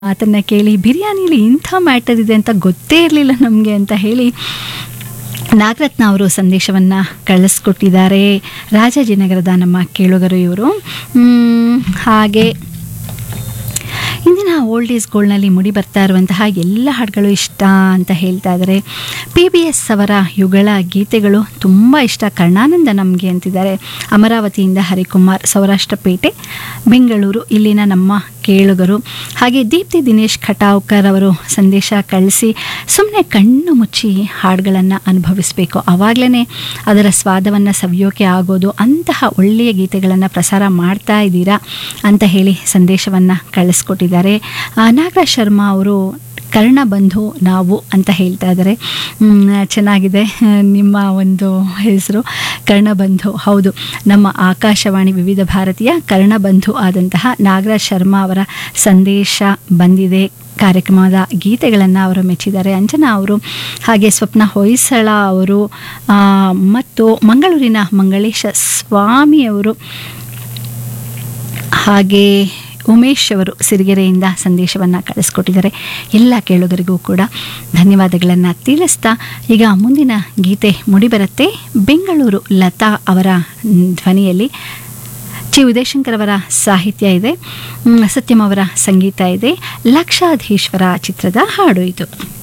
ಮಾತನ್ನ ಕೇಳಿ ಬಿರಿಯಾನಿಲಿ ಇಂಥ ಮ್ಯಾಟರ್ ಇದೆ ಅಂತ ಗೊತ್ತೇ ಇರಲಿಲ್ಲ ನಮಗೆ ಅಂತ ಹೇಳಿ ನಾಗರತ್ನ ಅವರು ಸಂದೇಶವನ್ನು ಕಳಿಸ್ಕೊಟ್ಟಿದ್ದಾರೆ ರಾಜಾಜಿನಗರದ ನಮ್ಮ ಕೇಳುಗರು ಇವರು ಮ್, ಹಾಗೆ ಇಂದಿನ ಓಲ್ಡ್ ಈಸ್ ಗೋಲ್ಡ್ನಲ್ಲಿ ಮುಡಿ ಬರ್ತಾ ಇರುವಂತಹ ಎಲ್ಲ ಹಾಡುಗಳು ಇಷ್ಟ ಅಂತ ಹೇಳ್ತಾ ಇದ್ದಾರೆ ಪಿ ಬಿ ಎಸ್ ಅವರ ಯುಗಳ ಗೀತೆಗಳು ತುಂಬ ಇಷ್ಟ ಕರ್ಣಾನಂದ ನಮಗೆ ಅಂತಿದ್ದಾರೆ ಅಮರಾವತಿಯಿಂದ ಹರಿಕುಮಾರ್ ಸೌರಾಷ್ಟ್ರಪೇಟೆ ಬೆಂಗಳೂರು ಇಲ್ಲಿನ ನಮ್ಮ ಕೇಳುಗರು ಹಾಗೆ ದೀಪ್ತಿ ದಿನೇಶ್ ಖಟಾವ್ಕರ್ ಅವರು ಸಂದೇಶ ಕಳಿಸಿ ಸುಮ್ಮನೆ ಕಣ್ಣು ಮುಚ್ಚಿ ಹಾಡುಗಳನ್ನು ಅನುಭವಿಸಬೇಕು ಆವಾಗಲೇ ಅದರ ಸ್ವಾದವನ್ನು ಸವಿಯೋಕೆ ಆಗೋದು ಅಂತಹ ಒಳ್ಳೆಯ ಗೀತೆಗಳನ್ನು ಪ್ರಸಾರ ಮಾಡ್ತಾ ಇದ್ದೀರಾ ಅಂತ ಹೇಳಿ ಸಂದೇಶವನ್ನು ಕಳಿಸ್ಕೊಟ್ಟಿದ್ದಾರೆ ಆ, ನಾಗರಾಜ್ ಶರ್ಮಾ ಅವರು ಕರ್ಣಬಂಧು ನಾವು ಅಂತ ಹೇಳ್ತಾ ಇದ್ದಾರೆ ಮ್, ಚೆನ್ನಾಗಿದೆ ನಿಮ್ಮ ಒಂದು ಹೆಸರು ಕರ್ಣಬಂಧು ಹೌದು ನಮ್ಮ ಆಕಾಶವಾಣಿ ವಿವಿಧ ಭಾರತೀಯ ಕರ್ಣಬಂಧು ಆದಂತಹ ನಾಗರಾಜ್ ಶರ್ಮಾ ಅವರ ಸಂದೇಶ ಬಂದಿದೆ ಕಾರ್ಯಕ್ರಮದ ಗೀತೆಗಳನ್ನು ಅವರು ಮೆಚ್ಚಿದ್ದಾರೆ ಅಂಜನಾ ಅವರು ಹಾಗೆ ಸ್ವಪ್ನ ಹೊಯ್ಸಳ ಅವರು ಆ, ಮತ್ತು ಮಂಗಳೂರಿನ ಮಂಗಳೇಶ ಸ್ವಾಮಿಯವರು ಹಾಗೆ ಉಮೇಶ್ ಅವರು ಸಿರಿಗೆರೆಯಿಂದ ಸಂದೇಶವನ್ನು ಕಳಿಸ್ಕೊಟ್ಟಿದ್ದಾರೆ ಎಲ್ಲ ಕೇಳುಗರಿಗೂ ಕೂಡ ಧನ್ಯವಾದಗಳನ್ನು ತಿಳಿಸ್ತಾ ಈಗ ಮುಂದಿನ ಗೀತೆ ಮುಡಿಬರುತ್ತೆ ಬೆಂಗಳೂರು ಲತಾ ಅವರ ಮ್, ಧ್ವನಿಯಲ್ಲಿ ಚಿ ಉದಯಶಂಕರ್ ಅವರ ಸಾಹಿತ್ಯ ಇದೆ ಮ್, ಸತ್ಯಂ ಅವರ ಸಂಗೀತ ಇದೆ ಲಕ್ಷಾಧೀಶ್ವರ ಚಿತ್ರದ ಹಾಡು ಇದು